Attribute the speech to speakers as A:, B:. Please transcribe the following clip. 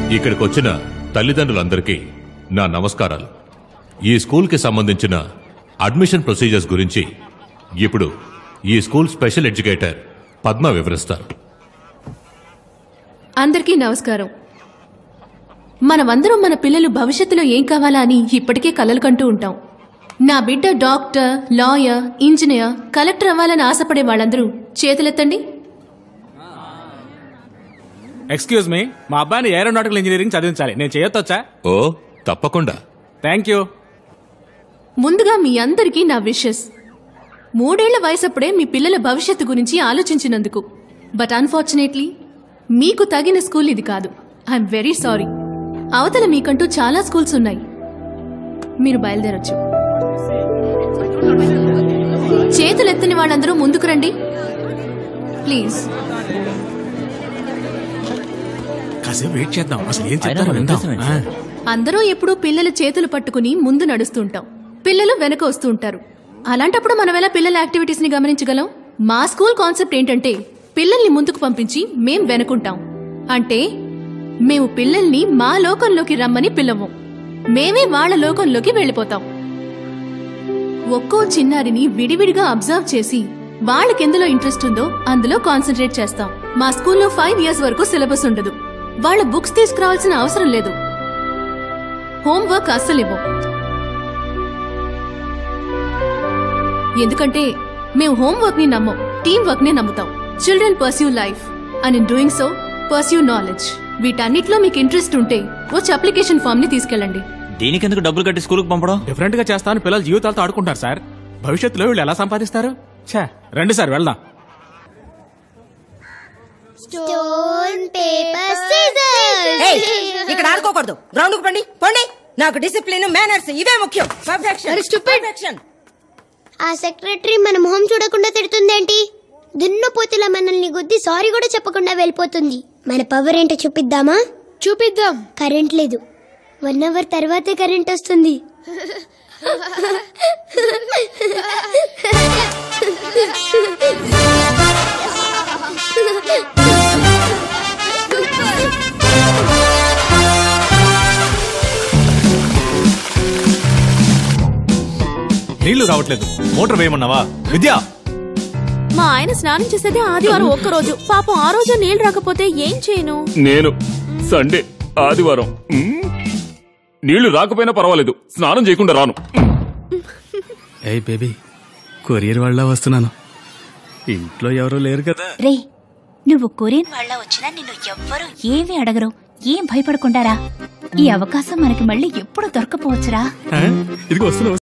A: ఇక్కడికి వచ్చిన తల్లిదండ్రులందరికీ నా నమస్కారాలు ఈ స్కూల్కి సంబంధించిన అడ్మిషన్ ప్రొసీజర్స్ గురించి ఇప్పుడు ఈ స్కూల్ స్పెషల్ ఎడ్యుకేటర్ పద్మ వివరిస్తారు
B: అందరికీ నమస్కారం మనమందరం మన పిల్లలు భవిష్యత్తులో ఏం కావాలా అని ఇప్పటికే కలలు కంటూ ఉంటాం నా బిడ్డ డాక్టర్ లాయర్ ఇంజనీర్ కలెక్టర్ అవ్వాలని ఆశపడే వాళ్ళందరూ చేతులెత్తండి
C: ఎక్స్క్యూజ్ మీ మా అబ్బాయిని ఏరోనాటికల్ ఇంజనీరింగ్ చదివించాలి నేను చేయొచ్చా
A: ఓ తప్పకుండా
C: థ్యాంక్ యూ
B: ముందుగా మీ అందరికీ నా విషెస్ మూడేళ్ల వయసప్పుడే మీ పిల్లల భవిష్యత్తు గురించి ఆలోచించినందుకు బట్ అన్ఫార్చునేట్లీ మీకు తగిన స్కూల్ ఇది కాదు ఐఎమ్ వెరీ సారీ అవతల మీకంటూ చాలా స్కూల్స్ ఉన్నాయి మీరు బయలుదేరొచ్చు చేతులెత్తని వాళ్ళందరూ ముందుకు రండి ప్లీజ్
C: కాసేపు వెయిట్ చేద్దాం అసలు ఏం చెప్తారో విందాం ఆ.
B: అందరూ ఎప్పుడూ పిల్లల చేతులు పట్టుకుని ముందు నడుస్తూ ఉంటాం పిల్లలు వెనక వస్తూ ఉంటారు అలాంటప్పుడు మనం ఎలా పిల్లల యాక్టివిటీస్ ని గమనించగలం మా స్కూల్ కాన్సెప్ట్ ఏంటంటే పిల్లల్ని ముందుకు పంపించి మేం వెనుకుంటాం అంటే మేము పిల్లల్ని మా లోకంలోకి రమ్మని పిలవం మేమే వాళ్ళ లోకంలోకి వెళ్ళిపోతాం ఒక్కో చిన్నారిని విడివిడిగా అబ్జర్వ్ చేసి వాళ్ళకెందులో ఇంట్రెస్ట్ ఉందో అందులో కాన్సన్ట్రేట్ చేస్తాం మా స్కూల్లో ఫైవ్ ఇయర్స్ వరకు సిలబస్ ఉండదు వాళ్ళ బుక్స్ తీసుకురావాల్సిన అవసరం లేదు హోంవర్క్ అస్సలు ఇవ్వం ఎందుకంటే మేము హోంవర్క్ ని నమ్మం టీం వర్క్ ని నమ్ముతాం children pursue life and in doing so pursue knowledge వీటన్నిటిలో మీకు ఇంట్రెస్ట్ ఉంటే వచ్చి అప్లికేషన్ ఫామ్ ని తీసుకెళ్ళండి
D: దీనికెందుకు డబ్బులు కట్టి స్కూల్కి పంపడం
C: డిఫరెంట్ గా చేస్తాను పిల్లల జీవితాలతో ఆడుకుంటారు సార్ భవిష్యత్తులో వీళ్ళు ఎలా సంపాదిస్తారు ఛా రండి సార్ వెళ్దాం
E: స్టోన్ పేపర్
F: ఏయ్, ఇక్కడ ఆడుకోకూడదు గ్రౌండ్ కు పండి పండి నాకు డిసిప్లిన్ మేనర్స్ ఇవే ముఖ్యం పర్ఫెక్షన్ పర్ఫెక్షన్
E: ఆ సెక్రటరీ మన మొహం చూడకుండా తిడుతుందేంటి దున్నపోతుల మనల్ని గుద్ది సారీ కూడా చెప్పకుండా వెళ్ళిపోతుంది మన పవర్ ఏంటో చూపిద్దామా చూపిద్దాం కరెంట్ లేదు వన్ అవర్ తర్వాతే కరెంట్ వస్తుంది
G: నీళ్లు రావట్లేదు మోటార్ వేయమన్నావా విద్య
B: మా ఆయన స్నానం చేసేదే ఆదివారం ఒక్క రోజు పాపం ఆ రోజు నీళ్ళు రాకపోతే ఏం చేయను
H: నేను సండే ఆదివారం మ్మ్. నీళ్లు రాకపోయినా పర్వాలేదు స్నానం చేయకుండా రాను
C: ఏయ్ బేబీ కొరియర్ వాళ్ళ వస్తున్నాను ఇంట్లో ఎవరు లేరు కదా
I: రే నువ్వు కొరియన్ వాళ్ళ వచ్చినా నిన్ను ఎవ్వరూ ఏమీ అడగరు ఏం భయపడకుండారా ఈ అవకాశం మనకి మళ్ళీ ఎప్పుడు దొరకపోవచ్చురా
C: ఇదిగో వస్తున్నా